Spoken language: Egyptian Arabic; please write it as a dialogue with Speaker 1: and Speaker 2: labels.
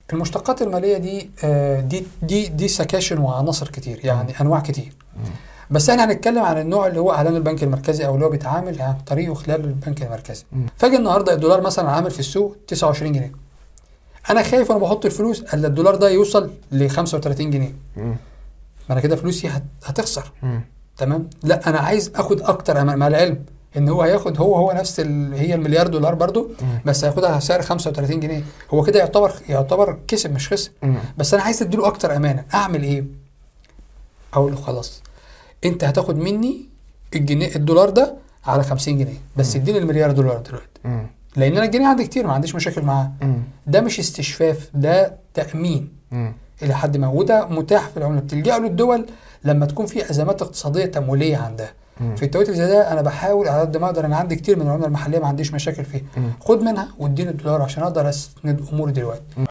Speaker 1: المشتقات الماليه دي آه، دي دي دي سكاشن وعناصر كتير يعني انواع كتير بس احنا هنتكلم عن النوع اللي هو اعلان البنك المركزي او اللي هو بيتعامل عن طريقه خلال البنك المركزي
Speaker 2: مم.
Speaker 1: فاجي النهارده الدولار مثلا عامل في السوق 29 جنيه انا خايف وانا بحط الفلوس الا الدولار ده يوصل ل 35 جنيه
Speaker 2: مم.
Speaker 1: ما انا كده فلوسي هت- هتخسر
Speaker 2: مم.
Speaker 1: تمام لا انا عايز اخد اكتر أمان- مع العلم ان هو هياخد هو هو نفس ال... هي المليار دولار برضو
Speaker 2: مم.
Speaker 1: بس هياخدها على سعر 35 جنيه هو كده يعتبر يعتبر كسب مش خسر
Speaker 2: مم.
Speaker 1: بس انا عايز اديله اكتر امانه اعمل ايه اقول له خلاص انت هتاخد مني الجنيه الدولار ده على 50 جنيه بس اديني المليار دولار دلوقتي
Speaker 2: مم.
Speaker 1: لان انا الجنيه عندي كتير ما عنديش مشاكل معاه
Speaker 2: مم.
Speaker 1: ده مش استشفاف ده تامين
Speaker 2: مم.
Speaker 1: الى حد ما وده متاح في العمله بتلجا له الدول لما تكون في ازمات اقتصاديه تمويليه عندها
Speaker 2: مم.
Speaker 1: في التوقيت اللي زي ده انا بحاول على قد ما اقدر انا عندي كتير من العمله المحليه ما عنديش مشاكل فيها
Speaker 2: مم.
Speaker 1: خد منها واديني الدولار عشان اقدر اسند اموري دلوقتي